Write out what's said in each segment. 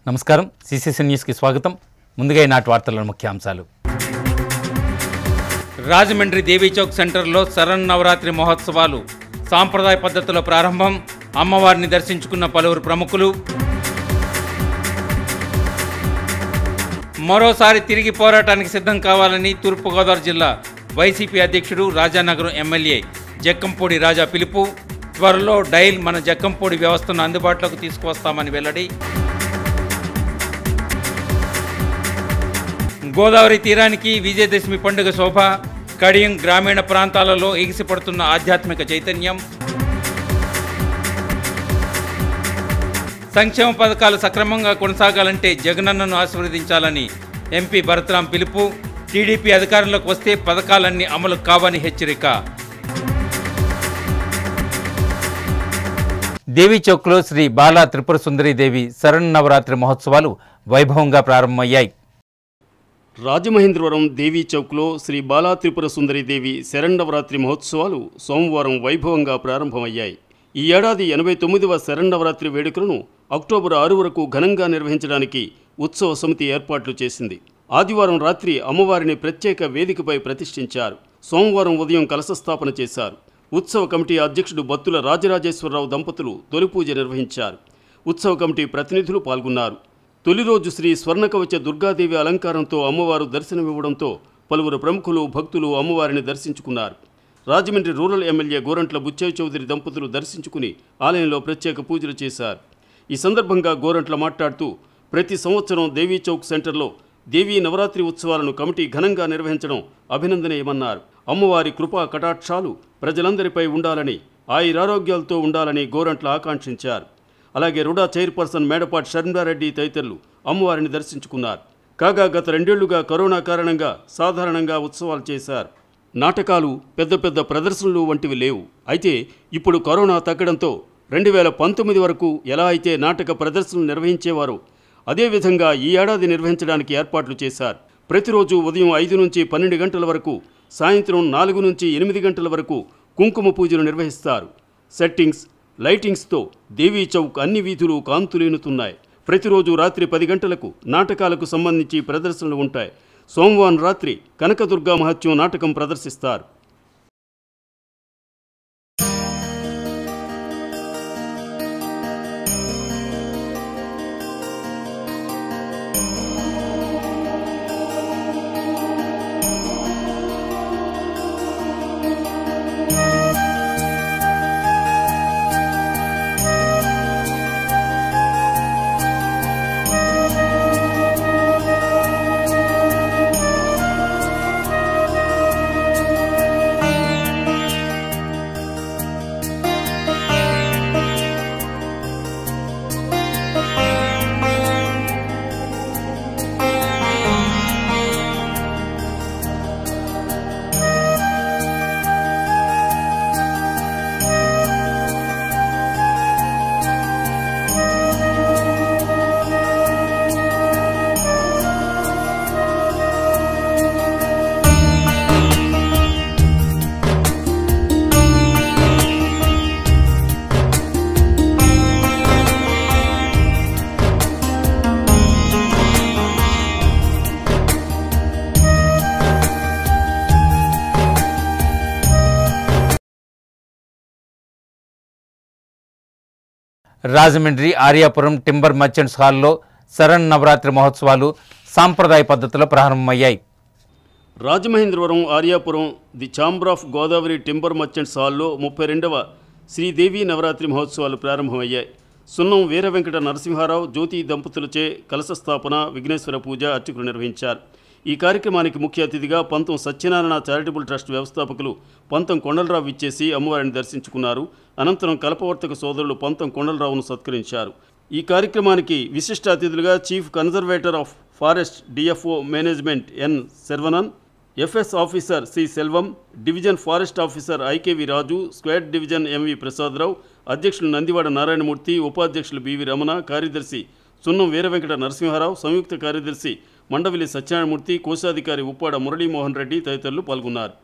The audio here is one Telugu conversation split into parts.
నమస్కారం సిసిసి న్యూస్కి స్వాగతం ముందుగా ఈనాటి వార్తల ముఖ్యాంశాలు రాజమండ్రి దేవీ చౌక్ సెంటర్లో శరణ్ నవరాత్రి మహోత్సవాలు సాంప్రదాయ పద్ధతిలో ప్రారంభం అమ్మవారిని దర్శించుకున్న పలువురు ప్రముఖులు మరోసారి తిరిగి పోరాటానికి సిద్ధం కావాలని తూర్పుగోదావరి జిల్లా వైసీపీ అధ్యక్షుడు రాజానగరం ఎమ్మెల్యే జక్కంపూడి రాజా పిలుపు త్వరలో డైల్ మన జక్కంపూడి వ్యవస్థను అందుబాటులోకి తీసుకువస్తామని వెల్లడి గోదావరి తీరానికి విజయదశమి పండుగ శోభ కడియం గ్రామీణ ప్రాంతాలలో ఎగిసిపడుతున్న ఆధ్యాత్మిక చైతన్యం సంక్షేమ పథకాలు సక్రమంగా కొనసాగాలంటే జగనన్నను ఆశీర్వదించాలని ఎంపీ భరతరాం పిలుపు టీడీపీ అధికారంలోకి వస్తే పథకాలన్నీ అమలు కావని హెచ్చరిక దేవీ చౌక్లో శ్రీ బాలా త్రిపుర సుందరి దేవి శరణ్ నవరాత్రి మహోత్సవాలు వైభవంగా ప్రారంభమయ్యాయి రాజమహేంద్రవరం దేవీ చౌక్లో శ్రీ బాలా త్రిపుర సుందరి దేవి శరణవరాత్రి మహోత్సవాలు సోమవారం వైభవంగా ప్రారంభమయ్యాయి ఈ ఏడాది ఎనభై తొమ్మిదవ శరణవరాత్రి వేడుకలను అక్టోబర్ ఆరు వరకు ఘనంగా నిర్వహించడానికి ఉత్సవ సమితి ఏర్పాట్లు చేసింది ఆదివారం రాత్రి అమ్మవారిని ప్రత్యేక వేదికపై ప్రతిష్ఠించారు సోమవారం ఉదయం కలశస్థాపన చేశారు ఉత్సవ కమిటీ అధ్యక్షుడు బత్తుల రాజరాజేశ్వరరావు దంపతులు తొలి పూజ నిర్వహించారు ఉత్సవ కమిటీ ప్రతినిధులు పాల్గొన్నారు తొలి రోజు శ్రీ స్వర్ణకవచ దుర్గాదేవి అలంకారంతో అమ్మవారు దర్శనమివ్వడంతో పలువురు ప్రముఖులు భక్తులు అమ్మవారిని దర్శించుకున్నారు రాజమండ్రి రూరల్ ఎమ్మెల్యే గోరంట్ల బుచ్చయ్య చౌదరి దంపతులు దర్శించుకుని ఆలయంలో ప్రత్యేక పూజలు చేశారు ఈ సందర్భంగా గోరంట్ల మాట్లాడుతూ ప్రతి సంవత్సరం దేవీ చౌక్ సెంటర్లో దేవీ నవరాత్రి ఉత్సవాలను కమిటీ ఘనంగా నిర్వహించడం అభినందనీయమన్నారు అమ్మవారి కృపా కటాక్షాలు ప్రజలందరిపై ఉండాలని ఆయురారోగ్యాలతో ఉండాలని గోరంట్ల ఆకాంక్షించారు అలాగే రుడా చైర్పర్సన్ మేడపాటి శర్మారెడ్డి తదితరులు అమ్మవారిని దర్శించుకున్నారు కాగా గత రెండేళ్లుగా కరోనా కారణంగా సాధారణంగా ఉత్సవాలు చేశారు నాటకాలు పెద్ద పెద్ద ప్రదర్శనలు వంటివి లేవు అయితే ఇప్పుడు కరోనా తగ్గడంతో రెండు వేల పంతొమ్మిది వరకు ఎలా అయితే నాటక ప్రదర్శనలు నిర్వహించేవారో అదేవిధంగా ఈ ఏడాది నిర్వహించడానికి ఏర్పాట్లు చేశారు ప్రతిరోజు ఉదయం ఐదు నుంచి పన్నెండు గంటల వరకు సాయంత్రం నాలుగు నుంచి ఎనిమిది గంటల వరకు కుంకుమ పూజలు నిర్వహిస్తారు సెట్టింగ్స్ లైటింగ్స్తో దేవీ చౌక్ అన్ని వీధులు కాంతులేనుతున్నాయి ప్రతిరోజు రాత్రి పది గంటలకు నాటకాలకు సంబంధించి ప్రదర్శనలు ఉంటాయి సోమవారం రాత్రి కనకదుర్గా మహత్యం నాటకం ప్రదర్శిస్తారు రాజమండ్రి ఆర్యాపురం టింబర్ మర్చెంట్స్ హాల్లో శరణ్ నవరాత్రి మహోత్సవాలు సాంప్రదాయ పద్ధతిలో ప్రారంభమయ్యాయి Rajamahendravaram Aryapuram the chamber of Godavari timber merchants హాల్లో ముప్పై రెండవ శ్రీదేవి నవరాత్రి మహోత్సవాలు ప్రారంభమయ్యాయి సున్నం వీర వెంకట నరసింహారావు జ్యోతి దంపతులచే కలశ స్థాపన విఘ్నేశ్వర పూజ అర్చకులు నిర్వహించారు ఈ కార్యక్రమానికి ముఖ్య అతిథిగా పంతం సత్యనారాయణ చారిటబుల్ ట్రస్ట్ వ్యవస్థాపకులు పంతం కొండలరావు ఇచ్చేసి అమ్మవారిని దర్శించుకున్నారు అనంతరం కల్పవర్తక సోదరులు పంతం కొండలరావును సత్కరించారు ఈ కార్యక్రమానికి విశిష్ట అతిథులుగా chief conservator of forest DFO management N Saravanan FS officer C Selvam division forest officer IKV Raju squad division MV Prasadarao అధ్యక్షులు నందివాడ నారాయణమూర్తి ఉపాధ్యక్షులు బివి రమణ కార్యదర్శి సున్నం వీరవెంకట నరసింహారావు సంయుక్త కార్యదర్శి మండవిలి సత్యనారాయణమూర్తి కోశాధికారి ఉప్పాడ మురళీమోహన్ రెడ్డి తదితరులు పాల్గొన్నారు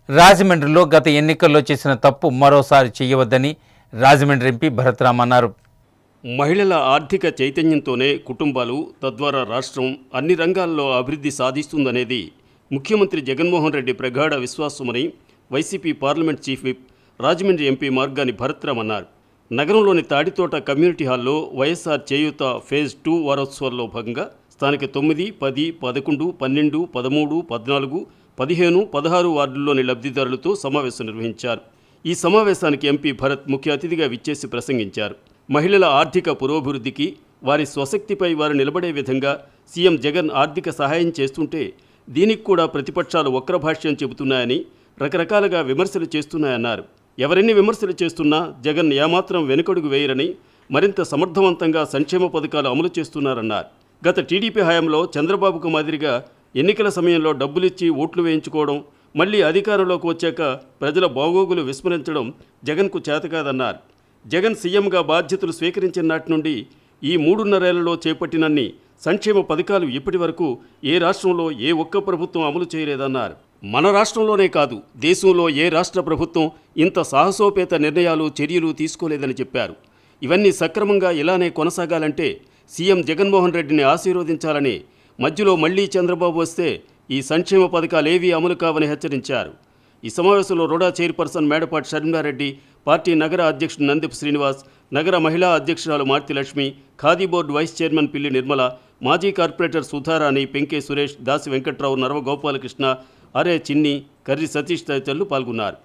రాజమండ్రిలో గత ఎన్నికల్లో చేసిన తప్పు మరోసారి చేయవద్దని రాజమండ్రి ఎంపీ భరత్రామ్ అన్నారు మహిళల ఆర్థిక చైతన్యంతోనే కుటుంబాలు తద్వారా రాష్ట్రం అన్ని రంగాల్లో అభివృద్ధి సాధిస్తుందనేది ముఖ్యమంత్రి జగన్మోహన్ రెడ్డి ప్రగాఢ విశ్వాసమని YCP parliament chief whip Rajahmundry MP Margani Bharatram అన్నారు నగరంలోని తాడితోట కమ్యూనిటీ హాల్లో వైఎస్ఆర్ చేయూత ఫేజ్ టూ వారోత్సవాల్లో భాగంగా స్థానిక తొమ్మిది పది పదకొండు పన్నెండు పదమూడు పద్నాలుగు పదిహేను పదహారు వార్డుల్లోని లబ్ధిదారులతో సమావేశం నిర్వహించారు ఈ సమావేశానికి ఎంపీ భరత్ ముఖ్య అతిథిగా విచ్చేసి ప్రసంగించారు మహిళల ఆర్థిక పురోభివృద్ధికి వారి స్వశక్తిపై వారు నిలబడే విధంగా సీఎం జగన్ ఆర్థిక సహాయం చేస్తుంటే దీనికి కూడా ప్రతిపక్షాలు వక్రభాష్యం చెబుతున్నాయని రకరకాలుగా విమర్శలు చేస్తున్నాయన్నారు ఎవరెన్ని విమర్శలు చేస్తున్నా జగన్ ఏమాత్రం వెనుకడుగు వేయరని మరింత సమర్థవంతంగా సంక్షేమ పథకాలు అమలు చేస్తున్నారన్నారు గత టీడీపీ హయాంలో చంద్రబాబుకు మాదిరిగా ఎన్నికల సమయంలో డబ్బులిచ్చి ఓట్లు వేయించుకోవడం మళ్ళీ అధికారంలోకి వచ్చాక ప్రజల బాగోగులు విస్మరించడం జగన్కు చేతకాదన్నారు జగన్ సీఎంగా బాధ్యతలు స్వీకరించిన నాటి నుండి ఈ మూడున్నరేళ్లలో చేపట్టినన్ని సంక్షేమ పథకాలు ఇప్పటి వరకు ఏ రాష్ట్రంలో ఏ ఒక్క ప్రభుత్వం అమలు చేయలేదన్నారు మన రాష్ట్రంలోనే కాదు దేశంలో ఏ రాష్ట్ర ప్రభుత్వం ఇంత సాహసోపేత నిర్ణయాలు చర్యలు తీసుకోలేదని చెప్పారు ఇవన్నీ సక్రమంగా ఇలానే కొనసాగాలంటే సీఎం జగన్మోహన్ రెడ్డిని ఆశీర్వదించాలని మధ్యలో మళ్లీ చంద్రబాబు వస్తే ఈ సంక్షేమ పథకాలేవీ అమలు కావని హెచ్చరించారు ఈ సమావేశంలో RUDA chairperson Medapati Sharmila Reddy party నగర అధ్యక్షుడు నందిప్ శ్రీనివాస్ నగర మహిళా అధ్యక్షురాలు Marthi Lakshmi khadi board vice chairman Pilli Nirmala మాజీ కార్పొరేటర్ సుధారాణి పెంకే సురేష్ దాసి వెంకట్రావు నరవ గోపాలకృష్ణ అరే చిన్ని కర్రి సతీష్ తదితరులు పాల్గొన్నారు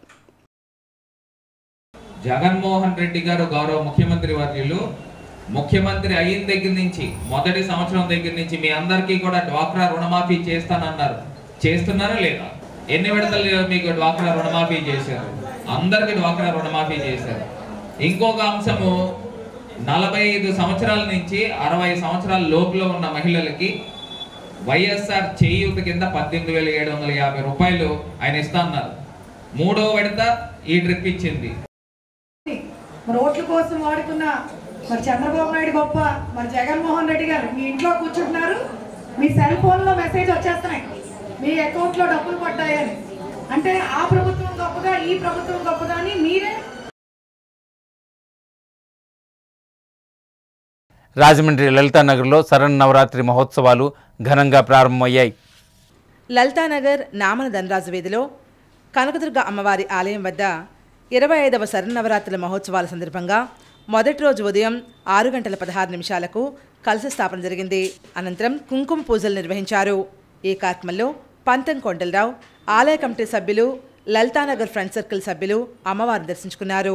జగన్మోహన్ రెడ్డి గారు గౌరవ ముఖ్యమంత్రి వర్యులు ముఖ్యమంత్రి అయిన దగ్గర నుంచి మొదటి సంవత్సరం దగ్గర నుంచి మీ అందరికీ కూడా డ్వాక్రా రుణమాఫీ చేస్తానన్నారు చేస్తున్నారా లేదా ఎన్ని విడతలు మీకు డ్వాక్రా రుణమాఫీ చేశారు అందరికి డ్వాక్రా రుణమాఫీ చేశారు ఇంకొక అంశము నలభై ఐదు సంవత్సరాల నుంచి అరవై సంవత్సరాల లోపులో ఉన్న మహిళలకి వైఎస్ఆర్ చేయూత కింద పద్దెనిమిది వేల ఏడు వందల యాభై రూపాయలు ఆయన ఇస్తా అన్నారు మూడో విడత ఈ ట్రిప్ ఇచ్చింది మరి ఓట్ల కోసం వాడుకున్న మరి చంద్రబాబు నాయుడు గొప్ప మరి జగన్మోహన్ రెడ్డి గారు మీ ఇంట్లో కూర్చుంటున్నారు మీ సెల్ ఫోన్లో మెసేజ్ వచ్చేస్తున్నాయి మీ అకౌంట్లో డబ్బులు పడ్డాయని అంటే ఆ ప్రభుత్వం గొప్పగా ఈ ప్రభుత్వం గొప్పగా అని మీరే రాజమండ్రి లలితానగర్లో శరన్నవరాత్రి మహోత్సవాలు ఘనంగా ప్రారంభమయ్యాయి లలితానగర్ నామన ధనరాజు వీధిలో కనకదుర్గ అమ్మవారి ఆలయం వద్ద ఇరవై ఐదవ శరన్నవరాత్రుల మహోత్సవాల సందర్భంగా మొదటి రోజు ఉదయం ఆరు గంటల పదహారు నిమిషాలకు కలశ స్థాపన జరిగింది అనంతరం కుంకుమ పూజలు నిర్వహించారు ఈ కార్యక్రమంలో పంతం కొండలరావు ఆలయ కమిటీ సభ్యులు లలితానగర్ ఫ్రెండ్ సర్కిల్ సభ్యులు అమ్మవారిని దర్శించుకున్నారు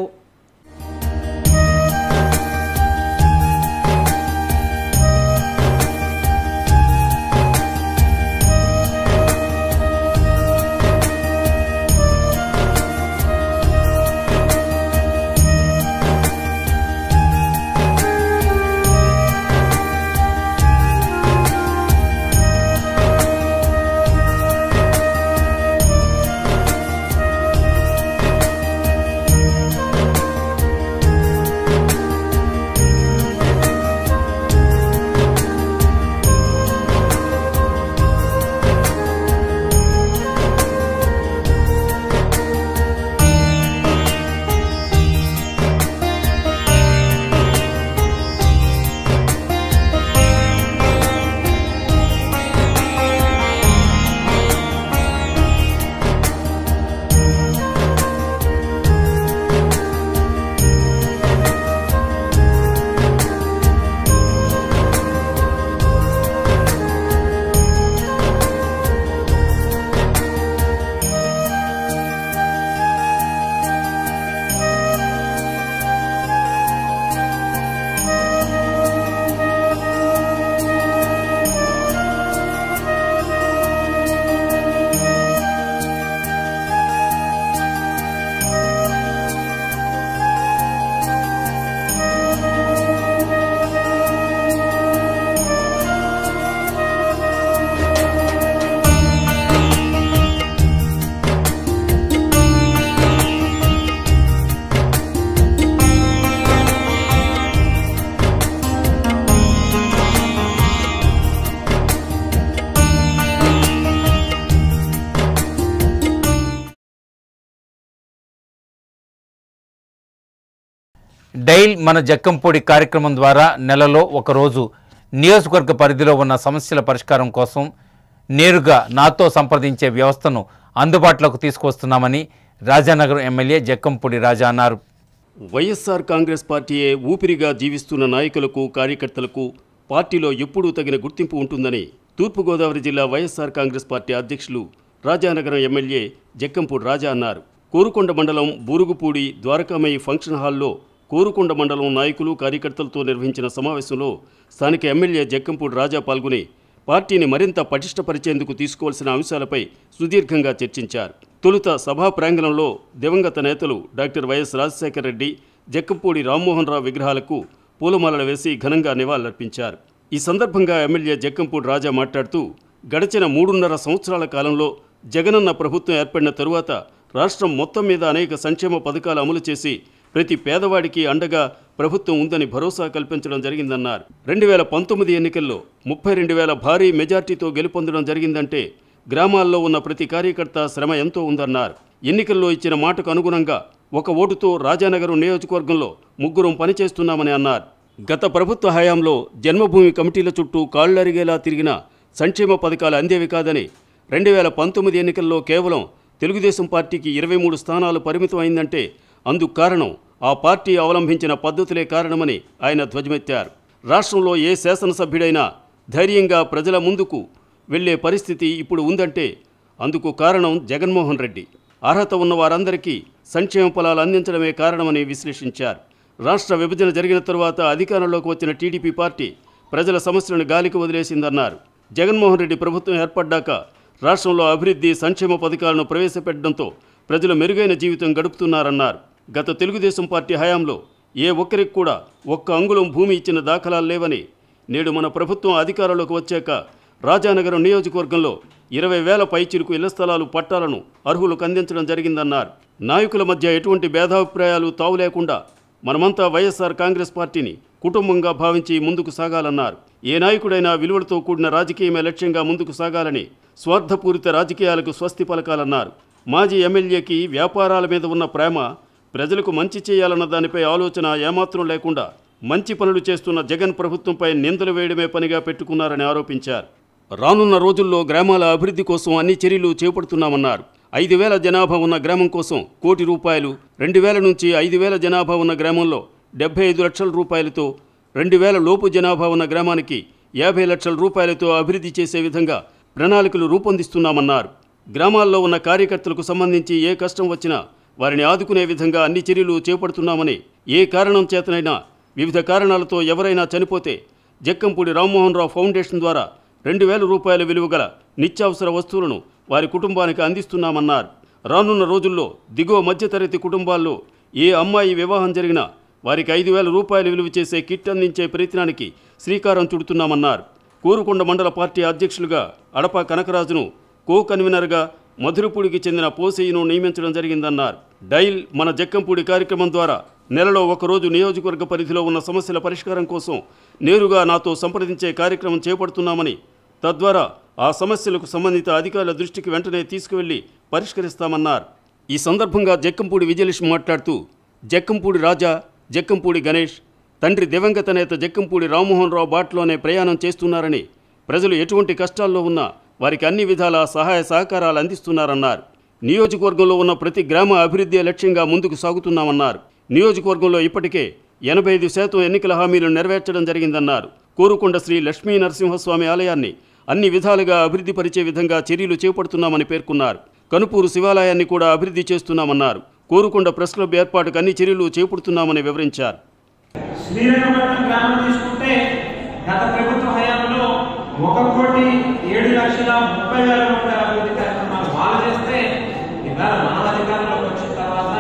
డైల్ మన జక్కంపూడి కార్యక్రమం ద్వారా నెలలో ఒకరోజు నియోజకవర్గ పరిధిలో ఉన్న సమస్యల పరిష్కారం కోసం నేరుగా నాతో సంప్రదించే వ్యవస్థను అందుబాటులోకి తీసుకొస్తున్నామని రాజానగరం ఎమ్మెల్యే జక్కంపూడి రాజా అన్నారు వైఎస్ఆర్ కాంగ్రెస్ పార్టీయే ఊపిరిగా జీవిస్తున్న నాయకులకు కార్యకర్తలకు పార్టీలో ఎప్పుడూ తగిన గుర్తింపు ఉంటుందని తూర్పుగోదావరి జిల్లా వైఎస్ఆర్ కాంగ్రెస్ పార్టీ అధ్యక్షులు రాజానగరం ఎమ్మెల్యే జక్కంపూడి రాజా అన్నారు కోరుకొండ మండలం బూరుగుపూడి ద్వారకామయ్య ఫంక్షన్ హాల్లో కోరుకొండ మండలం నాయకులు కార్యకర్తలతో నిర్వహించిన సమావేశంలో స్థానిక ఎమ్మెల్యే జక్కంపూడి రాజా పాల్గొని పార్టీని మరింత పటిష్టపరిచేందుకు తీసుకోవాల్సిన అంశాలపై సుదీర్ఘంగా చర్చించారు తొలుత సభా ప్రాంగణంలో దివంగత నేతలు డాక్టర్ వైఎస్ రాజశేఖర రెడ్డి జక్కంపూడి రామ్మోహన్ రావు విగ్రహాలకు పూలమాలలు వేసి ఘనంగా నివాళులర్పించారు ఈ సందర్భంగా ఎమ్మెల్యే జక్కంపూడి రాజా మాట్లాడుతూ గడిచిన మూడున్నర సంవత్సరాల కాలంలో జగనన్న ప్రభుత్వం ఏర్పడిన తరువాత రాష్ట్రం మొత్తం మీద అనేక సంక్షేమ పథకాలు అమలు చేసి ప్రతి పేదవాడికి అండగా ప్రభుత్వం ఉందని భరోసా కల్పించడం జరిగిందన్నారు రెండు వేల పంతొమ్మిది ఎన్నికల్లో ముప్పై రెండు వేల భారీ మెజార్టీతో గెలుపొందడం జరిగిందంటే గ్రామాల్లో ఉన్న ప్రతి కార్యకర్త శ్రమ ఎంతో ఉందన్నారు ఎన్నికల్లో ఇచ్చిన మాటకు అనుగుణంగా ఒక ఓటుతో రాజానగరం నియోజకవర్గంలో ముగ్గురం పనిచేస్తున్నామని అన్నారు గత ప్రభుత్వ హయాంలో జన్మభూమి కమిటీల చుట్టూ కాళ్లరిగేలా తిరిగిన సంక్షేమ పథకాలు అందేవి కాదని రెండు వేల పంతొమ్మిది ఎన్నికల్లో కేవలం తెలుగుదేశం పార్టీకి ఇరవై మూడు స్థానాలు పరిమితం అయిందంటే అందుకు కారణం ఆ పార్టీ అవలంబించిన పద్ధతులే కారణమని ఆయన ధ్వజమెత్తారు రాష్ట్రంలో ఏ శాసనసభ్యుడైనా ధైర్యంగా ప్రజల ముందుకు వెళ్లే పరిస్థితి ఇప్పుడు ఉందంటే అందుకు కారణం జగన్మోహన్ రెడ్డి అర్హత ఉన్న వారందరికీ సంక్షేమ ఫలాలు అందించడమే కారణమని విశ్లేషించారు రాష్ట్ర విభజన జరిగిన తరువాత అధికారంలోకి వచ్చిన టీడీపీ పార్టీ ప్రజల సమస్యలను గాలికి వదిలేసిందన్నారు జగన్మోహన్ రెడ్డి ప్రభుత్వం ఏర్పడ్డాక రాష్ట్రంలో అభివృద్ధి సంక్షేమ పథకాలను ప్రవేశపెట్టడంతో ప్రజలు మెరుగైన జీవితం గడుపుతున్నారన్నారు గత తెలుగుదేశం పార్టీ హయాంలో ఏ ఒక్కరికి కూడా ఒక్క అంగుళం భూమి ఇచ్చిన దాఖలాలు లేవని నేడు మన ప్రభుత్వం అధికారంలోకి వచ్చాక రాజానగరం నియోజకవర్గంలో ఇరవై వేల పైచిలుకు ఇళ్ల స్థలాలు పట్టాలను అర్హులకు అందించడం జరిగిందన్నారు నాయకుల మధ్య ఎటువంటి భేదాభిప్రాయాలు తావు లేకుండా మనమంతా వైఎస్ఆర్ కాంగ్రెస్ పార్టీని కుటుంబంగా భావించి ముందుకు సాగాలన్నారు ఏ నాయకుడైనా విలువలతో కూడిన రాజకీయమే లక్ష్యంగా ముందుకు సాగాలని స్వార్థపూరిత రాజకీయాలకు స్వస్తి పలకాలన్నారు మాజీ ఎమ్మెల్యేకి వ్యాపారాల మీద ఉన్న ప్రేమ ప్రజలకు మంచి చేయాలన్న దానిపై ఆలోచన ఏమాత్రం లేకుండా మంచి పనులు చేస్తున్న జగన్ ప్రభుత్వంపై నిందలు వేయడమే పనిగా పెట్టుకున్నారని ఆరోపించారు రానున్న రోజుల్లో గ్రామాల అభివృద్ధి కోసం అన్ని చర్యలు చేపడుతున్నామన్నారు ఐదు వేల జనాభా ఉన్న గ్రామం కోసం కోటి రూపాయలు రెండు వేల నుంచి ఐదు వేల జనాభా ఉన్న గ్రామంలో డెబ్బై ఐదు లక్షల రూపాయలతో రెండు వేల లోపు జనాభా ఉన్న గ్రామానికి యాభై లక్షల రూపాయలతో అభివృద్ధి చేసే విధంగా ప్రణాళికలు రూపొందిస్తున్నామన్నారు గ్రామాల్లో ఉన్న కార్యకర్తలకు సంబంధించి ఏ కష్టం వచ్చినా వారిని ఆదుకునే విధంగా అన్ని చర్యలు చేపడుతున్నామని ఏ కారణం చేతనైనా వివిధ కారణాలతో ఎవరైనా చనిపోతే జక్కంపూడి రామ్మోహన్ రావు ఫౌండేషన్ ద్వారా రెండు వేల రూపాయల విలువ గల నిత్యావసర వస్తువులను వారి కుటుంబానికి అందిస్తున్నామన్నారు రానున్న రోజుల్లో దిగువ మధ్యతరగతి కుటుంబాల్లో ఏ అమ్మాయి వివాహం జరిగినా వారికి ఐదు వేల రూపాయలు విలువ చేసే కిట్ అందించే ప్రయత్నానికి శ్రీకారం చుడుతున్నామన్నారు కోరుకొండ మండల పార్టీ అధ్యక్షులుగా అడప కనకరాజును కో కన్వీనర్గా మధురపూడికి చెందిన పోసయ్యను నియమించడం జరిగిందన్నారు డైల్ మన జక్కంపూడి కార్యక్రమం ద్వారా నెలలో ఒకరోజు నియోజకవర్గ పరిధిలో ఉన్న సమస్యల పరిష్కారం కోసం నేరుగా నాతో సంప్రదించే కార్యక్రమం చేపడుతున్నామని తద్వారా ఆ సమస్యలకు సంబంధిత అధికారుల దృష్టికి వెంటనే తీసుకువెళ్లి పరిష్కరిస్తామన్నారు ఈ సందర్భంగా జక్కంపూడి విజయలక్ష్మి మాట్లాడుతూ జక్కంపూడి రాజా జక్కంపూడి గణేష్ తండ్రి దివంగత నేత జక్కంపూడి రామ్మోహన్ రావు బాటలోనే ప్రయాణం చేస్తున్నారని ప్రజలు ఎటువంటి కష్టాల్లో ఉన్నా వారికి అన్ని విధాల సహాయ సహకారాలు అందిస్తున్నారన్నారు నియోజకవర్గంలో ఉన్న ప్రతి గ్రామ అభివృద్ధి లక్ష్యంగా ముందుకు సాగుతున్నామన్నారు నియోజకవర్గంలో ఇప్పటికే ఎనభై ఐదు శాతం ఎన్నికల హామీలను నెరవేర్చడం జరిగిందన్నారు కోరుకొండ శ్రీ లక్ష్మీ నరసింహస్వామి ఆలయాన్ని అన్ని విధాలుగా అభివృద్ధి పరిచే విధంగా చర్యలు చేపడుతున్నామని పేర్కొన్నారు కనుపూరు శివాలయాన్ని కూడా అభివృద్ధి చేస్తున్నామన్నారు కోరుకొండ ప్రెస్ క్లబ్ ఏర్పాటుకు అన్ని చర్యలు చేపడుతున్నామని వివరించారు శ్రీరంగపట్నం గ్రామం తీసుకుంటే గత ప్రభుత్వ హయాంలో ఒక కోటి ఏడు లక్షల ముప్పై వేల రూపాయల అభివృద్ధి కార్యక్రమాలు వాళ్ళు చేస్తే ఇవాళ మన అధికారంలోకి వచ్చిన తర్వాత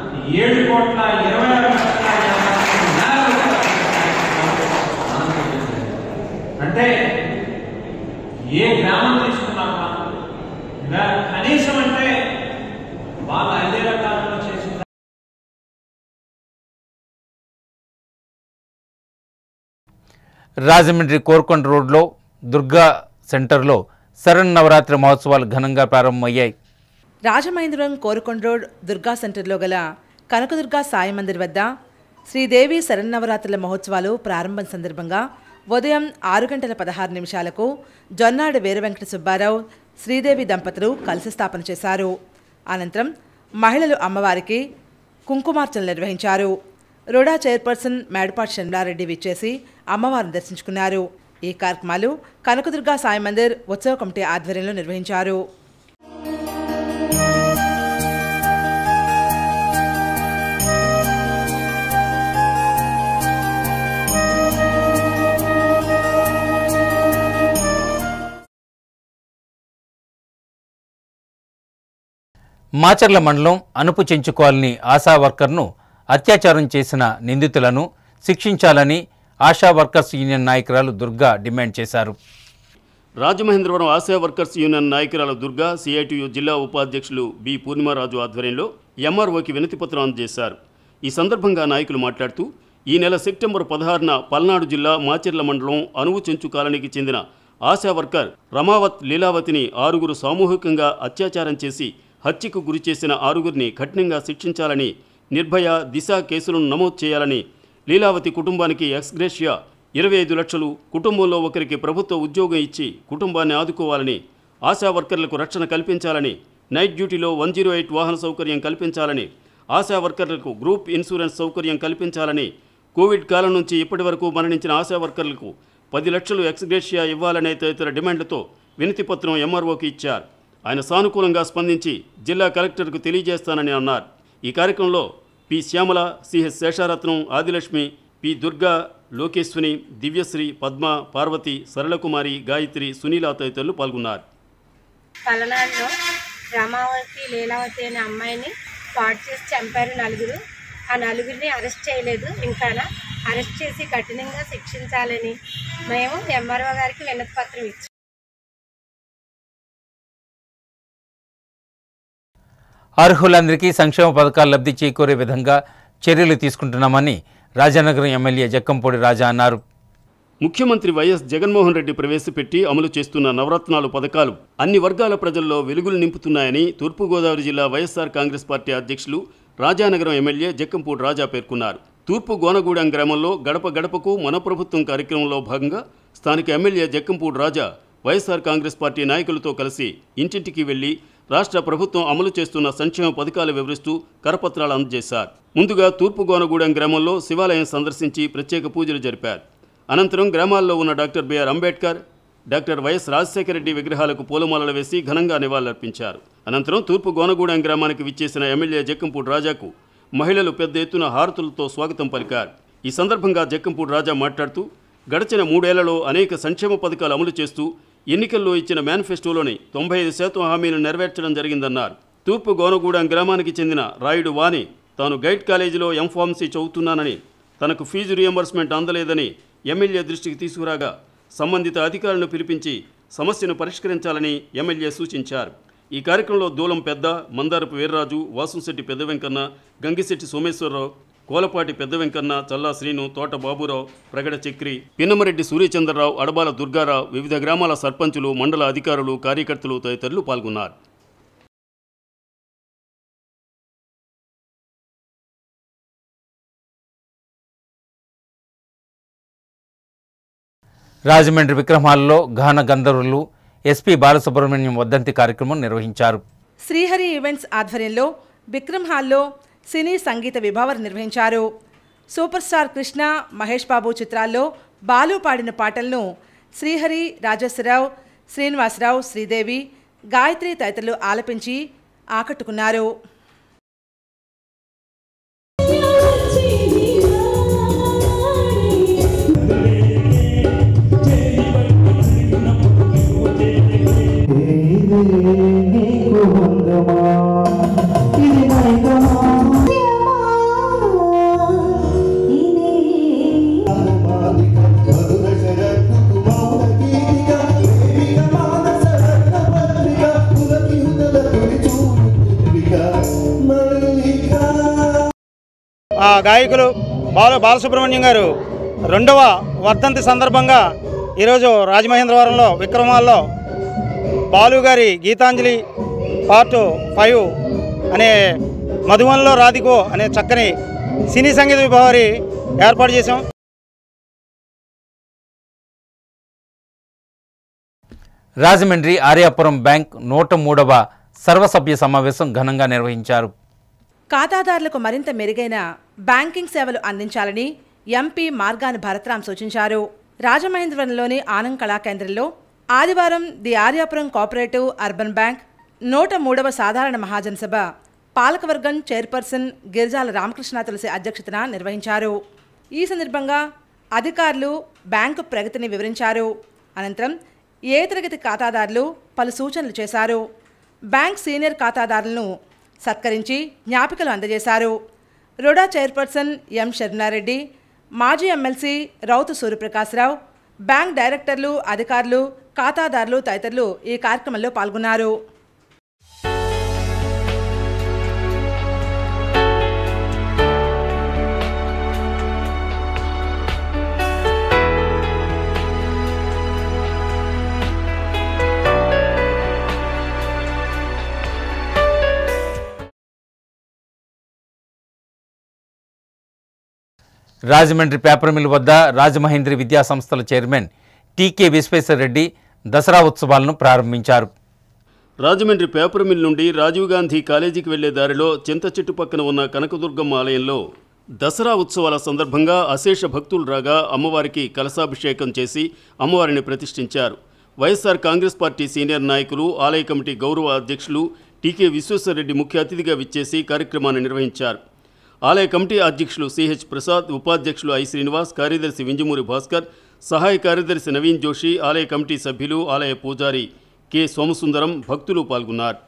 ఏడు కోట్ల ఇరవై ఆరు లక్షల యాభై వేల రూపాయల మనం చేసేసాం. అంటే ఏ గ్రామం తీసుకున్నామా ఇవాళ కనీసం అంటే వాళ్ళ ఐదేళ్ల కాలంలో చేసిన రాజమండ్రి కోరుకొండ రోడ్లో దుర్గా సెంటర్లో శరణ్ నవరాత్రి మహోత్సవాలు ఘనంగా ప్రారంభమయ్యాయి రాజమహేంద్రవరం కోరుకొండ రోడ్ దుర్గా సెంటర్లో గల కనకదుర్గా సాయి మందిర్ వద్ద శ్రీదేవి శరన్నవరాత్రుల మహోత్సవాలు ప్రారంభం సందర్భంగా ఉదయం ఆరు గంటల పదహారు నిమిషాలకు జొన్నాడు వీరవెంకట సుబ్బారావు శ్రీదేవి దంపతులు కలశ స్థాపన చేశారు అనంతరం మహిళలు అమ్మవారికి కుంకుమార్చనలు నిర్వహించారు రుడా చైర్పర్సన్ మేడపాటి చంద్రారెడ్డి విచ్చేసి అమ్మవారిని దర్శించుకున్నారు ఈ కార్యక్రమాలు కనకదుర్గా సాయి మందిర్ ఉత్సవ కమిటీ ఆధ్వర్యంలో నిర్వహించారు మాచర్ల మండలం అనుపు చెంచు కాలనీ ఆశా వర్కర్ను అత్యాచారం చేసిన నిందితులను శిక్షించాలని ఆశా వర్కర్స్ యూనియన్ నాయకురాలు దుర్గా డిమాండ్ చేశారు రాజమహేంద్రవరం ఆశా వర్కర్స్ యూనియన్ నాయకురాల దుర్గా సిఐటియు జిల్లా ఉపాధ్యక్షులు బి పూర్ణిమారాజు ఆధ్వర్యంలో ఎంఆర్ఓకి వినతిపత్రం అందజేశారు ఈ సందర్భంగా నాయకులు మాట్లాడుతూ ఈ నెల సెప్టెంబర్ పదహారున పల్నాడు జిల్లా మాచెర్ల మండలం అనువు చెంచు కాలనీకి చెందిన ఆశా వర్కర్ రమావత్ లీలావతిని ఆరుగురు సామూహికంగా అత్యాచారం చేసి హత్యకు గురి చేసిన ఆరుగురిని కఠినంగా శిక్షించాలని నిర్భయ దిశ కేసులను నమోదు చేయాలని లీలావతి కుటుంబానికి ఎక్స్గ్రేషియా ఇరవై ఐదు లక్షలు కుటుంబంలో ఒకరికి ప్రభుత్వ ఉద్యోగం ఇచ్చి కుటుంబాన్ని ఆదుకోవాలని ఆశా వర్కర్లకు రక్షణ కల్పించాలని నైట్ డ్యూటీలో వన్ జీరో ఎయిట్ వాహన సౌకర్యం కల్పించాలని ఆశా వర్కర్లకు గ్రూప్ ఇన్సూరెన్స్ సౌకర్యం కల్పించాలని కోవిడ్ కాలం నుంచి ఇప్పటి వరకు మరణించిన ఆశా వర్కర్లకు పది లక్షలు ఎక్స్గ్రేషియా ఇవ్వాలనే తదితర డిమాండ్లతో వినతిపత్రం ఎంఆర్ఓకి ఇచ్చారు ఆయన సానుకూలంగా స్పందించి జిల్లా కలెక్టర్కు తెలియజేస్తానని అన్నారు ఈ కార్యక్రమంలో P Shyamala CH Sesharatnam Adilakshmi P Durga Lokeshwani Divyasri Padma Parvati Saralakumari Gayatri Sunila తదితరులు పాల్గొన్నారు పలనాడులో రమావతి లీలావతి అనే అమ్మాయిని పాడు చేసి చంపారు నలుగురు ఆ నలుగురిని అరెస్ట్ చేయలేదు ఇంకా అరెస్ట్ చేసి కఠినంగా శిక్షించాలని మేము ఎంఆర్ఓ గారికి వినతి పత్రం ఇచ్చాం అర్హులందరికీ సంక్షేమ పథకాలు లబ్ధి చేకూరే విధంగా చర్యలు తీసుకుంటున్నామని రాజానగరం ఎమ్మెల్యే జక్కంపూడి రాజా అన్నారు ముఖ్యమంత్రి వైఎస్ జగన్మోహన్ రెడ్డి ప్రవేశపెట్టి అమలు చేస్తున్న నవరత్నాలు పథకాలు అన్ని వర్గాల ప్రజల్లో వెలుగులు నింపుతున్నాయని తూర్పుగోదావరి జిల్లా వైఎస్ఆర్ కాంగ్రెస్ పార్టీ అధ్యక్షులు రాజానగరం ఎమ్మెల్యే జక్కంపూడి రాజా పేర్కొన్నారు తూర్పు గోనగూడెం గ్రామంలో గడప గడపకు మన ప్రభుత్వం కార్యక్రమంలో భాగంగా స్థానిక MLA Jakkampudi Raja YSR Congress party నాయకులతో కలిసి ఇంటింటికి వెళ్లి రాష్ట్ర ప్రభుత్వం అమలు చేస్తున్న సంక్షేమ పథకాలు వివరిస్తూ కరపత్రాలు అందజేశారు ముందుగా తూర్పు గోనగూడెం గ్రామంలో శివాలయం సందర్శించి ప్రత్యేక పూజలు జరిపారు అనంతరం గ్రామాల్లో ఉన్న doctor BR Ambedkar doctor YS Rajasekhara Reddy విగ్రహాలకు పూలమాలలు వేసి ఘనంగా నివాళులర్పించారు అనంతరం తూర్పు గోనగూడెం గ్రామానికి విచ్చేసిన ఎమ్మెల్యే జక్కంపూడి రాజాకు మహిళలు పెద్ద ఎత్తున హారతులతో స్వాగతం పలికారు ఈ సందర్భంగా జక్కంపూడి రాజా మాట్లాడుతూ గడిచిన మూడేళ్లలో అనేక సంక్షేమ పథకాలు అమలు చేస్తూ ఎన్నికల్లో ఇచ్చిన మేనిఫెస్టోలోని తొంభై ఐదు శాతం హామీలు నెరవేర్చడం జరిగిందన్నారు తూర్పు గోనగూడెం గ్రామానికి చెందిన రాయుడు వాణి తాను గైడ్ కాలేజీలో ఎంఫార్మసీ చదువుతున్నానని తనకు ఫీజు రియంబర్స్మెంట్ అందలేదని ఎమ్మెల్యే దృష్టికి తీసుకురాగా సంబంధిత అధికారులను పిలిపించి సమస్యను పరిష్కరించాలని ఎమ్మెల్యే సూచించారు ఈ కార్యక్రమంలో దూలం పెద్ద మందారపు వీర్రాజు వాసంశెట్టి పెద్ద వెంకన్న గంగిశెట్టి సోమేశ్వరరావు కోలపాటి పెద్ద వెంకన్న చల్లా శ్రీను తోట బాబురావు ప్రగడ చక్రి పిన్నమరెడ్డి సూర్యచంద్రరావు అడబాల దుర్గారావు వివిధ గ్రామాల సర్పంచులు మండల అధికారులు కార్యకర్తలు తదితరులు పాల్గొన్నారు రాజమండ్రి విక్రమాలలో గాన గంధర్వులు ఎస్పీ బాలసుబ్రహ్మణ్యం వర్ధంతి కార్యక్రమం నిర్వహించారు శ్రీహరి ఈవెంట్స్ ఆధ్వర్యంలో విక్రమ్ హాల్లో సినీ సంగీత విభావర్ నిర్వహించారు సూపర్ స్టార్ కృష్ణ మహేష్ బాబు చిత్రాల్లో బాలు పాడిన పాటలను శ్రీహరి రాజేశ్వరరావు శ్రీనివాసరావు శ్రీదేవి గాయత్రి తదితరులు ఆలపించి ఆకట్టుకున్నారు ఆ గాయకులు బాల బాలసుబ్రహ్మణ్యం గారు రెండవ వర్ధంతి సందర్భంగా ఈరోజు రాజమహేంద్రవరంలో విక్రమాల్లో బాలు గారి గీతాంజలి పార్ట్ ఫైవ్ అనే మధువన్లో రాధికో అనే చక్కని సినీ సంగీత విభావారి ఏర్పాటు చేశాం రాజమండ్రి ఆర్యాపురం బ్యాంక్ నూట మూడవ సర్వసభ్య సమావేశం ఘనంగా నిర్వహించారు ఖాతాదారులకు మరింత మెరుగైన బ్యాంకింగ్ సేవలు అందించాలని ఎంపీ మార్గాని భరత్రాం సూచించారు రాజమహేంద్రవరంలోని ఆనంద్ కళా కేంద్రంలో ఆదివారం the Aryapuram cooperative urban bank నూట మూడవ సాధారణ మహాజన సభ పాలకవర్గం చైర్పర్సన్ గిరిజాల రామకృష్ణ తులసి అధ్యక్షతన నిర్వహించారు ఈ సందర్భంగా అధికారులు బ్యాంకు ప్రగతిని వివరించారు అనంతరం ఏ తరగతి ఖాతాదారులు పలు సూచనలు చేశారు బ్యాంక్ సీనియర్ ఖాతాదారులను సత్కరించి జ్ఞాపికలు అందజేశారు రుడా చైర్పర్సన్ ఎం శర్నారెడ్డి మాజీ ఎమ్మెల్సీ రౌతు సూర్యప్రకాశ్రావు బ్యాంక్ డైరెక్టర్లు అధికారులు ఖాతాదారులు తదితరులు ఈ కార్యక్రమంలో పాల్గొన్నారు రాజమండ్రి పేపర్ మిల్ వద్ద రాజమహేంద్రి విద్యా సంస్థల చైర్మన్ టీకే విశ్వేశ్వరరెడ్డి దసరా ఉత్సవాలను ప్రారంభించారు రాజమండ్రి పేపర్ మిల్ నుండి రాజీవ్ గాంధీ కాలేజీకి వెళ్లే దారిలో చింత చెట్టు పక్కన ఉన్న కనకదుర్గమ్మ ఆలయంలో దసరా ఉత్సవాల సందర్భంగా అశేష భక్తులు రాగా అమ్మవారికి కలశాభిషేకం చేసి అమ్మవారిని ప్రతిష్ఠించారు వైఎస్ఆర్ కాంగ్రెస్ పార్టీ సీనియర్ నాయకులు ఆలయ కమిటీ గౌరవ అధ్యక్షులు టీకే విశ్వేశ్వరరెడ్డి ముఖ్య అతిథిగా విచ్చేసి కార్యక్రమాన్ని నిర్వహించారు ఆలయ కమిటీ అధ్యక్షులు సిహెచ్ ప్రసాద్ ఉపాధ్యక్షులు ఐ శ్రీనివాస్ కార్యదర్శి వింజమూరి భాస్కర్ సహాయ కార్యదర్శి నవీన్ జోషి ఆలయ కమిటీ సభ్యులు ఆలయ పూజారి కె సోమసుందరం భక్తులు పాల్గొన్నారు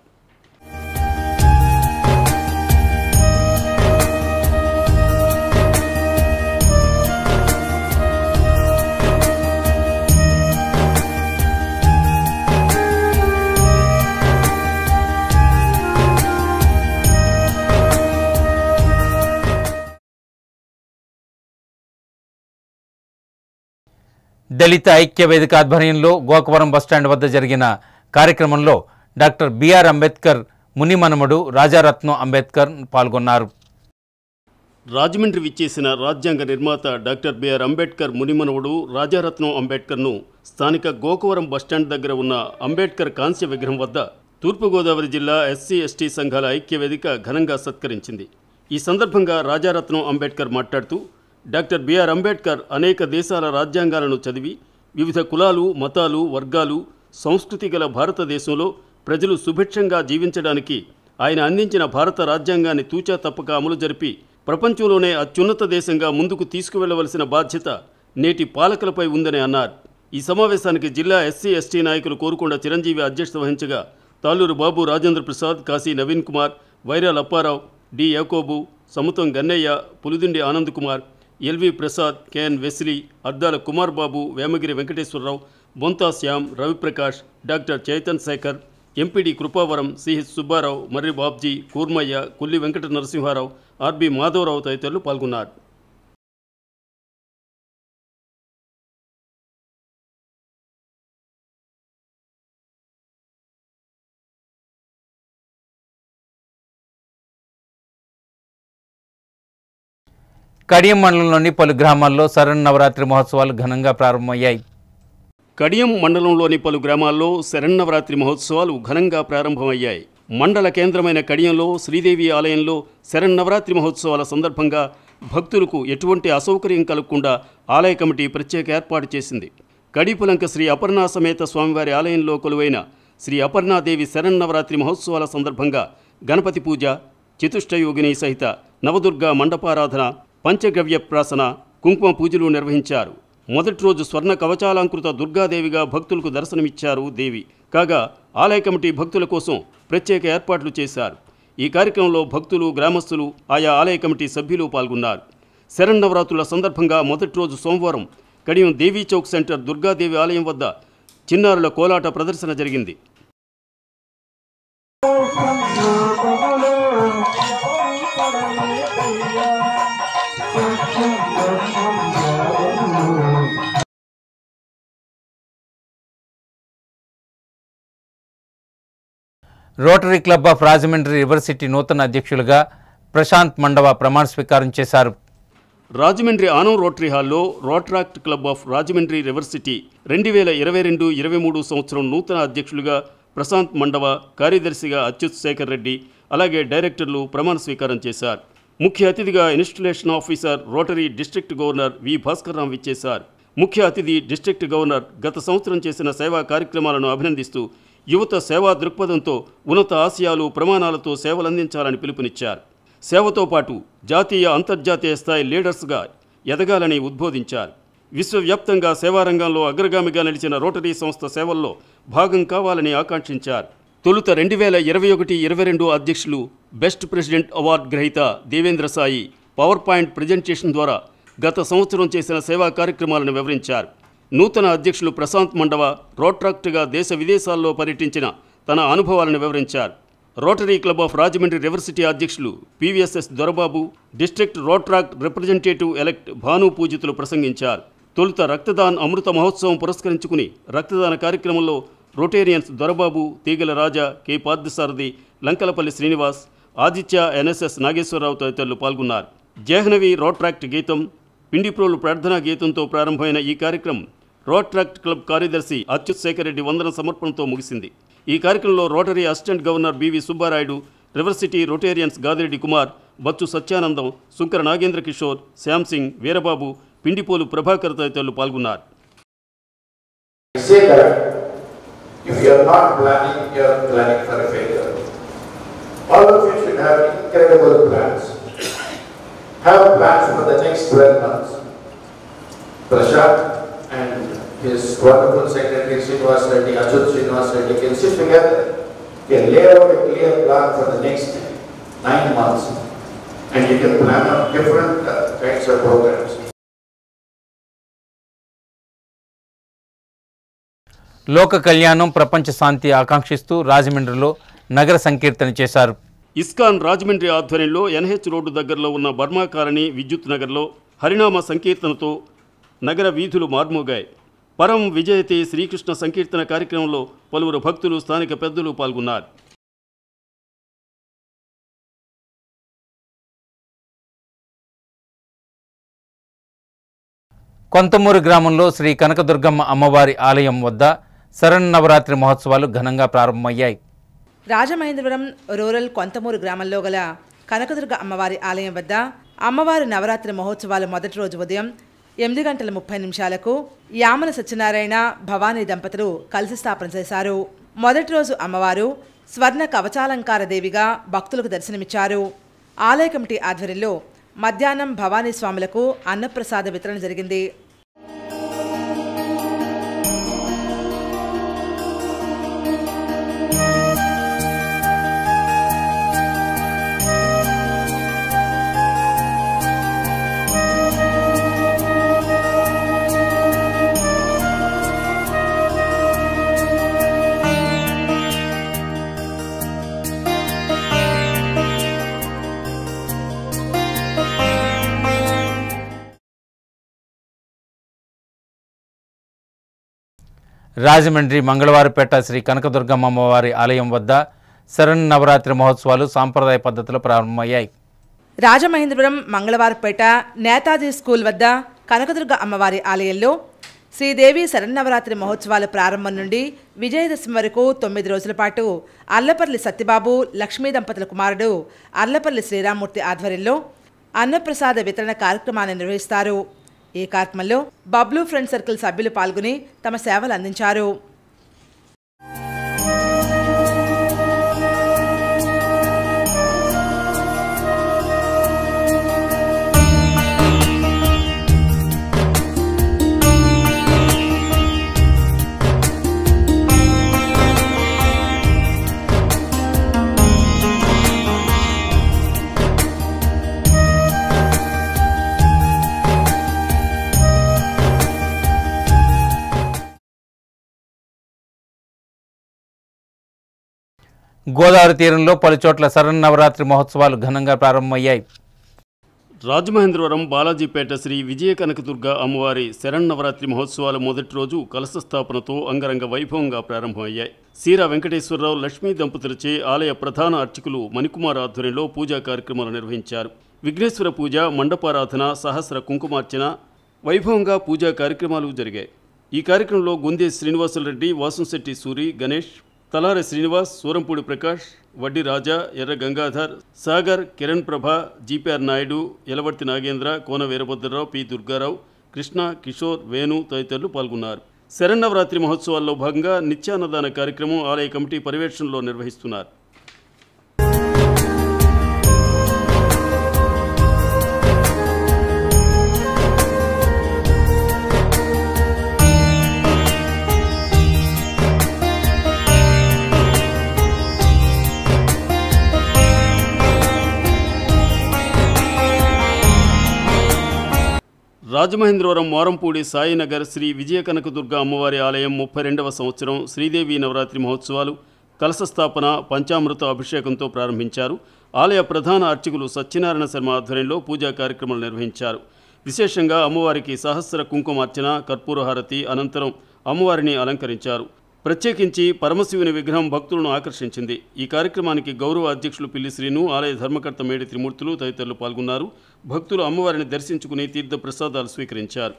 దళిత ఐక్య వేదిక ఆధ్వర్యంలో గోకవరం బస్టాండ్ వద్ద జరిగిన కార్యక్రమంలో డాక్టర్ బిఆర్ అంబేద్కర్ మునిమనముడు రాజారత్నం అంబేద్కర్ పాల్గొన్నారు రాజమండ్రి విచ్చేసిన రాజ్యాంగ నిర్మాత డాక్టర్ బిఆర్ అంబేద్కర్ మునిమనవుడు రాజారత్నం అంబేద్కర్ను స్థానిక గోకవరం బస్టాండ్ దగ్గర ఉన్న అంబేద్కర్ కాంస్య విగ్రహం వద్ద తూర్పుగోదావరి జిల్లా ఎస్సీ ఎస్టీ సంఘాల ఐక్య వేదిక ఘనంగా సత్కరించింది ఈ సందర్భంగా రాజారత్నం అంబేద్కర్ మాట్లాడుతూ డాక్టర్ బిఆర్ అంబేద్కర్ అనేక దేశాల రాజ్యాంగాలను చదివి వివిధ కులాలు మతాలు వర్గాలు సంస్కృతి గల భారతదేశంలో ప్రజలు సుభిక్షంగా జీవించడానికి ఆయన అందించిన భారత రాజ్యాంగాన్ని తూచా తప్పక అమలు జరిపి ప్రపంచంలోనే అత్యున్నత దేశంగా ముందుకు తీసుకువెళ్లవలసిన బాధ్యత నేటి పాలకులపై ఉందని అన్నారు ఈ సమావేశానికి జిల్లా ఎస్సీ ఎస్టీ నాయకులు కోరుకొండ చిరంజీవి అధ్యక్షత వహించగా Taluru Babu Rajendra Prasad Kashi Naveen Kumar Vairal Apparao D Yakobu Samutham Gannaiah Pulidindi Anand Kumar LV Prasad KN Wesley Addala Kumar Babu Vemagiri Venkateswararao Bonta Shyam Raviprakash doctor Chaitan Sekhar MPD Krupavaram CH Subbarao Marri Babji Kurmaiah Kolli Venkata Narasimharao RB Madhavarao తదితరులు పాల్గొన్నారు కడియం మండలంలోని పలు గ్రామాల్లో శరన్నవరాత్రి మహోత్సవాలు ఘనంగా ప్రారంభమయ్యాయి కడియం మండలంలోని పలు గ్రామాల్లో శరన్నవరాత్రి మహోత్సవాలు ఘనంగా ప్రారంభమయ్యాయి మండల కేంద్రమైన కడియంలో శ్రీదేవి ఆలయంలో శరన్నవరాత్రి మహోత్సవాల సందర్భంగా భక్తులకు ఎటువంటి అసౌకర్యం కలగకుండా ఆలయ కమిటీ ప్రత్యేక ఏర్పాటు చేసింది కడిపులంక శ్రీ అపర్ణా సమేత స్వామివారి ఆలయంలో కొలువైన శ్రీ అపర్ణాదేవి శరన్నవరాత్రి మహోత్సవాల సందర్భంగా గణపతి పూజ చతుష్టయోగిని సహిత నవదుర్గ మండపారాధన పంచగవ్య ప్రాసన కుంకుమ పూజలు నిర్వహించారు మొదటి రోజు స్వర్ణ కవచాలంకృత దుర్గాదేవిగా భక్తులకు దర్శనమిచ్చారు దేవి కాగా ఆలయ కమిటీ భక్తుల కోసం ప్రత్యేక ఏర్పాట్లు చేశారు ఈ కార్యక్రమంలో భక్తులు గ్రామస్తులు ఆయా ఆలయ కమిటీ సభ్యులు పాల్గొన్నారు శరన్నవరాత్రుల సందర్భంగా మొదటి రోజు సోమవారం కడియం దేవీ చౌక్ సెంటర్ దుర్గాదేవి ఆలయం వద్ద చిన్నారుల కోలాట ప్రదర్శన జరిగింది Rotary Club of Rajahmundry university నూతన అధ్యక్షులుగా ప్రశాంత్ మండవ ప్రమాణ స్వీకారం చేశారు రాజమండ్రి ఆనం రోటరీ హాల్లో Rotaract Club of Rajahmundry Riversity రెండు వేల ఇరవై రెండు ఇరవై మూడు సంవత్సరం నూతన అధ్యక్షులుగా ప్రశాంత్ మండవ కార్యదర్శిగా అచ్యుత్ శేఖర్ రెడ్డి అలాగే డైరెక్టర్లు ప్రమాణ స్వీకారం చేశారు ముఖ్య అతిథిగా installation officer Rotary district governor V Bhaskarrao ఇచ్చేశారు ముఖ్య అతిథి డిస్ట్రిక్ట్ గవర్నర్ గత సంవత్సరం చేసిన సేవా కార్యక్రమాలను అభినందిస్తూ యువత సేవా దృక్పథంతో ఉన్నత ఆశయాలు ప్రమాణాలతో సేవలందించాలని పిలుపునిచ్చారు సేవతో పాటు జాతీయ అంతర్జాతీయ స్థాయి లీడర్స్గా ఎదగాలని ఉద్బోధించారు విశ్వవ్యాప్తంగా సేవారంగంలో అగ్రగామిగా నిలిచిన రోటరీ సంస్థ సేవల్లో భాగం కావాలని ఆకాంక్షించారు తొలుత రెండు వేల ఇరవై ఒకటి ఇరవై రెండు అధ్యక్షులు బెస్ట్ ప్రెసిడెంట్ అవార్డు గ్రహీత Devendra Sai power point presentation ద్వారా గత సంవత్సరం చేసిన సేవా కార్యక్రమాలను వివరించారు నూతన అధ్యక్షులు ప్రశాంత్ మండవ రోట్రాక్ట్గా దేశ విదేశాల్లో పర్యటించిన తన అనుభవాలను వివరించారు Rotary Club of Rajahmundry Riversity అధ్యక్షులు PVSS Dorababu district Rotaract representative elect Bhanu పూజితులు ప్రసంగించారు తొలుత రక్తదాన్ అమృత మహోత్సవం పురస్కరించుకుని రక్తదాన కార్యక్రమంలో Rotarians Dorababu Teegala Raja K Parthasarathi Lankalapalli Srinivas Aditya NSS Nageswararao తదితరులు పాల్గొన్నారు జేహ్నవి రోట్రాక్ట్ గీతం పిండిప్రోలు ప్రార్థనా గీతంతో ప్రారంభమైన ఈ కార్యక్రమం రోట్రాక్ట్ క్లబ్ కార్యదర్శి అచ్యుత్ శేఖర్ రెడ్డి వందన సమర్పణతో ముగిసింది ఈ కార్యక్రమంలో Rotary assistant governor BV Subbarayudu Riversity Rotarians Gadireddy Kumar Bachchu Satyanandam Shunkara Nagendra Kishore Shyam Singh Veerababu Pindipolu Prabhakar తదితరులు పాల్గొన్నారు I say that if you are not planning, you are planning for a failure. All of you should have incredible plans. Have plans for the next 12 months. Prashant and his wonderful secretary Srinivas Reddy, Ajut Srinivas Reddy can sit together, can lay out a clear plan for the next nine months. And you can plan on different uh, kinds of programs. లోక కళ్యాణం ప్రపంచ శాంతి ఆకాంక్షిస్తూ రాజమండ్రిలో నగర సంకీర్తన చేశారు ఇస్కాన్ రాజమండ్రి ఆధ్వర్యంలో ఎన్హెచ్ రోడ్డు దగ్గరలో ఉన్న బర్మా కాలనీ విద్యుత్ నగర్లో హరినామ సంకీర్తనతో నగర వీధులు మార్మోగాయి పరం విజయతే శ్రీకృష్ణ సంకీర్తన కార్యక్రమంలో పలువురు భక్తులు స్థానిక పెద్దలు పాల్గొన్నారు కొంతమూరు గ్రామంలో శ్రీ కనకదుర్గమ్మ అమ్మవారి ఆలయం వద్ద శరన్నవరాత్రి మహోత్సవాలు ఘనంగా ప్రారంభమయ్యాయి రాజమహేంద్రవరం రూరల్ కొంతమూరు గ్రామంలో గల కనకదుర్గ అమ్మవారి ఆలయం వద్ద అమ్మవారి నవరాత్రి మహోత్సవాల మొదటి రోజు ఉదయం ఎనిమిది గంటల ముప్పై నిమిషాలకు యామల సత్యనారాయణ భవానీ దంపతులు కలిసి స్థాపన చేశారు మొదటి రోజు అమ్మవారు స్వర్ణ కవచాలంకార దేవిగా భక్తులకు దర్శనమిచ్చారు ఆలయ కమిటీ ఆధ్వర్యంలో మధ్యాహ్నం భవానీ స్వాములకు అన్నప్రసాద వితరణ జరిగింది రాజమండ్రి మంగళవారపేట శ్రీ కనకదుర్గమ్మ అమ్మవారి ఆలయం వద్ద శరన్నవరాత్రి మహోత్సవాలు సాంప్రదాయ పద్ధతిలో ప్రారంభమయ్యాయి రాజమహేంద్రపురం మంగళవారపేట నేతాజీ స్కూల్ వద్ద కనకదుర్గ అమ్మవారి ఆలయంలో శ్రీదేవి శరన్నవరాత్రి మహోత్సవాల ప్రారంభం నుండి విజయదశమి వరకు తొమ్మిది రోజుల పాటు అల్లపల్లి సత్యబాబు లక్ష్మీ దంపతుల కుమారుడు అల్లపల్లి శ్రీరామూర్తి ఆధ్వర్యంలో అన్నప్రసాద వితరణ కార్యక్రమాన్ని నిర్వహిస్తారు ఈ కార్యక్రమంలో బబ్లూ ఫ్రెండ్ సర్కిల్ సభ్యులు పాల్గొని తమ సేవలు అందించారు గోదావరి తీరంలో పలుచోట్ల శరన్నవరాత్రి మహోత్సవాలు ఘనంగా ప్రారంభమయ్యాయి రాజమహేంద్రవరం బాలాజీపేట శ్రీ విజయ కనకదుర్గ అమ్మవారి శరణ్నవరాత్రి మహోత్సవాల మొదటి రోజు కలశ స్థాపనతో అంగరంగ వైభవంగా ప్రారంభమయ్యాయి సీరా వెంకటేశ్వరరావు లక్ష్మీ దంపతులచే ఆలయ ప్రధాన అర్చకులు మణికుమార్ ఆధ్వర్యంలో పూజా కార్యక్రమాలు నిర్వహించారు విఘ్నేశ్వర పూజ మండపారాధన సహస్ర కుంకుమార్చన వైభవంగా పూజా కార్యక్రమాలు జరిగాయి ఈ కార్యక్రమంలో గుందే శ్రీనివాసులరెడ్డి వాసంశెట్టి సూరి గణేష్ తలారి శ్రీనివాస్ సూరంపూడి ప్రకాష్ వడ్డీ రాజా ఎర్ర గంగాధర్ సాగర్ కిరణ్ ప్రభ జీపీఆర్ నాయుడు యలవర్తి నాగేంద్ర కోన వీరభద్రరావు పి దుర్గారావు కృష్ణ కిషోర్ వేణు తదితరులు పాల్గొన్నారు శరన్నవరాత్రి మహోత్సవాల్లో భాగంగా నిత్యాన్నదాన కార్యక్రమం ఆలయ కమిటీ పర్యవేక్షణలో నిర్వహిస్తున్నారు రాజమహేంద్రవరం మోరంపూడి సాయినగర్ శ్రీ విజయ కనకదుర్గ అమ్మవారి ఆలయం ముప్పై రెండవ సంవత్సరం శ్రీదేవి నవరాత్రి మహోత్సవాలు కలశ స్థాపన పంచామృత అభిషేకంతో ప్రారంభించారు ఆలయ ప్రధాన అర్చకులు సత్యనారాయణ శర్మ ఆధ్వర్యంలో పూజా కార్యక్రమాలు నిర్వహించారు విశేషంగా అమ్మవారికి సహస్ర కుంకుమార్చన కర్పూరహారతి అనంతరం అమ్మవారిని అలంకరించారు ప్రత్యేకించి పరమశివుని విగ్రహం భక్తులను ఆకర్షించింది ఈ కార్యక్రమానికి గౌరవ అధ్యక్షులు పిల్లి శ్రీను ఆలయ ధర్మకర్త మేడి త్రిమూర్తులు తదితరులు పాల్గొన్నారు భక్తులు అమ్మవారిని దర్శించుకుని తీర్థ ప్రసాదాలు స్వీకరించారు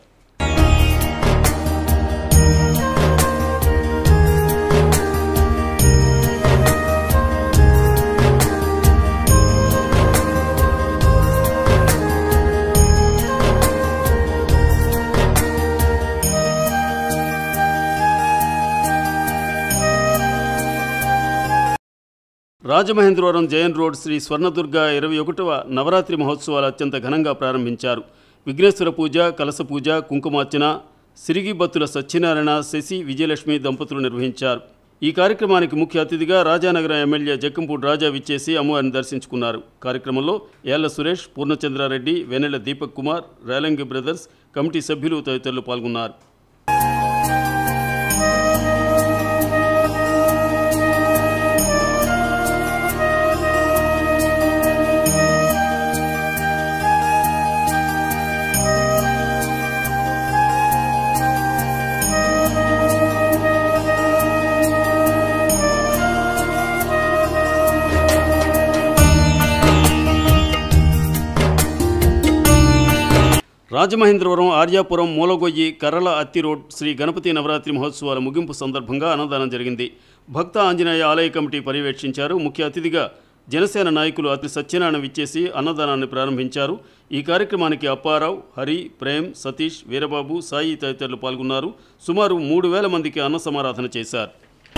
రాజమహేంద్రవరం జయన్ రోడ్ శ్రీ స్వర్ణదుర్గ ఇరవై ఒకటవ నవరాత్రి మహోత్సవాలు అత్యంత ఘనంగా ప్రారంభించారు విఘ్నేశ్వర పూజ కలస పూజ కుంకుమార్చన సిరిగిబత్తుల సత్యనారాయణ శశి విజయలక్ష్మి దంపతులు నిర్వహించారు ఈ కార్యక్రమానికి ముఖ్య అతిథిగా రాజానగరం ఎమ్మెల్యే జక్కంపూడి రాజా విచ్చేసి అమ్మవారిని దర్శించుకున్నారు కార్యక్రమంలో ఏళ్ల సురేష్ పూర్ణచంద్రారెడ్డి వెన్నెల దీపక్ కుమార్ రేలంగి బ్రదర్స్ కమిటీ సభ్యులు తదితరులు పాల్గొన్నారు రాజమహేంద్రవరం ఆర్యాపురం మూలగొయ్యి కర్రల అత్తి రోడ్ శ్రీ గణపతి నవరాత్రి మహోత్సవాల ముగింపు సందర్భంగా అన్నదానం జరిగింది భక్త ఆంజనేయ ఆలయ కమిటీ పర్యవేక్షించారు ముఖ్య అతిథిగా జనసేన నాయకులు అతి సత్యనారాయణ విచ్చేసి అన్నదానాన్ని ప్రారంభించారు ఈ కార్యక్రమానికి అప్పారావు హరి ప్రేమ్ సతీష్ వీరబాబు సాయి తదితరులు పాల్గొన్నారు సుమారు మూడు వేల మందికి అన్న సమారాధన చేశారు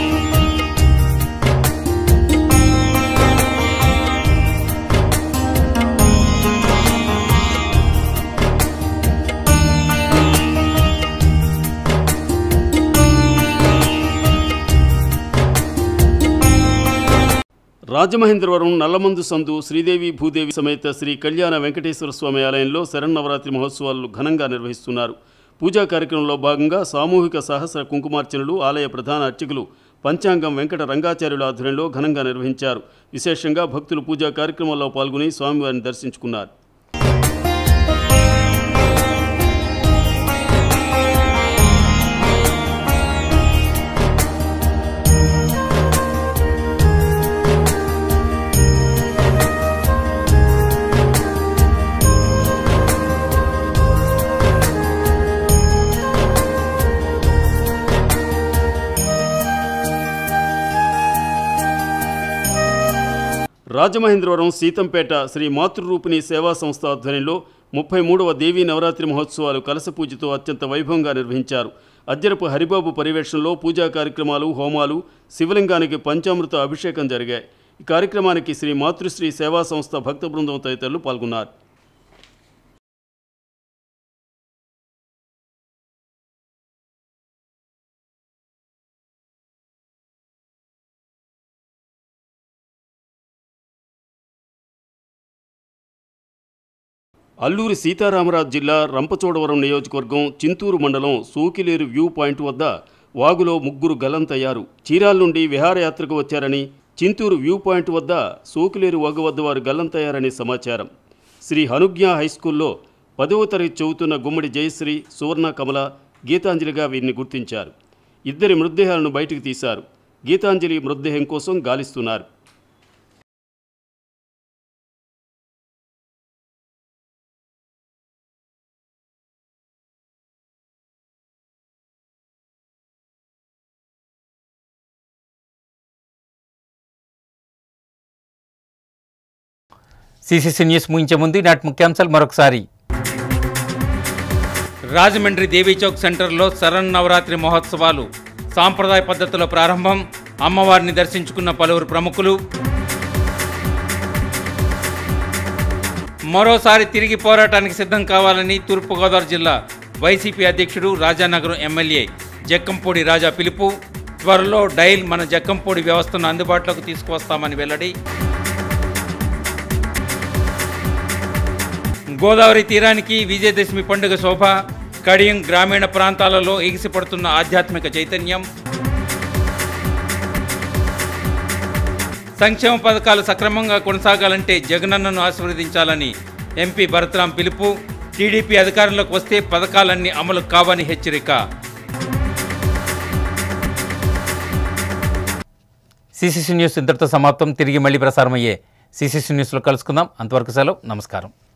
రాజమహేంద్రవరం నల్లమందు సందు శ్రీదేవి భూదేవి సమేత శ్రీ కళ్యాణ వెంకటేశ్వర స్వామి ఆలయంలో శరన్నవరాత్రి మహోత్సవాలు ఘనంగా నిర్వహిస్తున్నారు పూజా కార్యక్రమంలో భాగంగా సామూహిక సహస్ర కుంకుమార్చనలు ఆలయ ప్రధాన అర్చకులు పంచాంగం వెంకట రంగాచార్యుల ఆధ్వర్యంలో ఘనంగా నిర్వహించారు విశేషంగా భక్తులు పూజా కార్యక్రమంలో పాల్గొని స్వామివారిని దర్శించుకున్నారు రాజమహేంద్రవరం సీతంపేట శ్రీ మాతృరూపిణి సేవా సంస్థ ఆధ్వర్యంలో ముప్పై మూడవ దేవీ నవరాత్రి మహోత్సవాలు కలస పూజతో అత్యంత వైభవంగా నిర్వహించారు అజ్జరపు హరిబాబు పర్యవేక్షణలో పూజా కార్యక్రమాలు హోమాలు శివలింగానికి పంచామృత అభిషేకం జరిగాయి ఈ కార్యక్రమానికి శ్రీ మాతృశ్రీ సేవా సంస్థ భక్త బృందం తదితరులు పాల్గొన్నారు అల్లూరి సీతారామరాజు జిల్లా రంపచోడవరం నియోజకవర్గం చింతూరు మండలం సూకిలేరు వ్యూ పాయింట్ వద్ద వాగులో ముగ్గురు గల్లంతయ్యారు చీరాల నుండి విహారయాత్రకు వచ్చారని చింతూరు వ్యూ పాయింట్ వద్ద సూకిలేరు వాగు వద్ద వారు గల్లంతయ్యారని సమాచారం శ్రీ హనుజ్ఞ హైస్కూల్లో పదవ తరగతి చదువుతున్న గుమ్మడి జయశ్రీ సువర్ణ కమల గీతాంజలిగా వీరిని గుర్తించారు ఇద్దరి మృతదేహాలను బయటకు తీశారు గీతాంజలి మృతదేహం కోసం గాలిస్తున్నారు సిసిసి న్యూస్ ముగించే ముందు నాటి ముఖ్యాంశాలు మరొకసారి రాజమండ్రి దేవీ చౌక్ సెంటర్లో శరణ్ నవరాత్రి మహోత్సవాలు సాంప్రదాయ పద్ధతిలో ప్రారంభం అమ్మవారిని దర్శించుకున్న పలువురు ప్రముఖులు మరోసారి తిరిగి పోరాటానికి సిద్ధం కావాలని తూర్పుగోదావరి జిల్లా వైసీపీ అధ్యక్షుడు రాజానగరం ఎమ్మెల్యే జక్కంపూడి రాజా పిలుపు త్వరలో డైల్ మన జక్కంపూడి వ్యవస్థను అందుబాటులోకి తీసుకువస్తామని వెల్లడి గోదావరి తీరానికి విజయదశమి పండుగ శోభ కడియం గ్రామీణ ప్రాంతాలలో ఎగిసిపడుతున్న ఆధ్యాత్మిక చైతన్యం సంక్షేమ పథకాలు సక్రమంగా కొనసాగాలంటే జగనన్నను ఆశీర్వదించాలని ఎంపీ భరత్రాం పిలుపు టీడీపీ అధికారంలోకి వస్తే పథకాలన్నీ అమలు కావని హెచ్చరిక సిసిసి న్యూస్ ఇంతటితో సమాప్తం తిరిగి మళ్ళీ ప్రసారమయ్యే సిసిసి న్యూస్లో కలుసుకుందాం అంతవరకు సెలవు నమస్కారం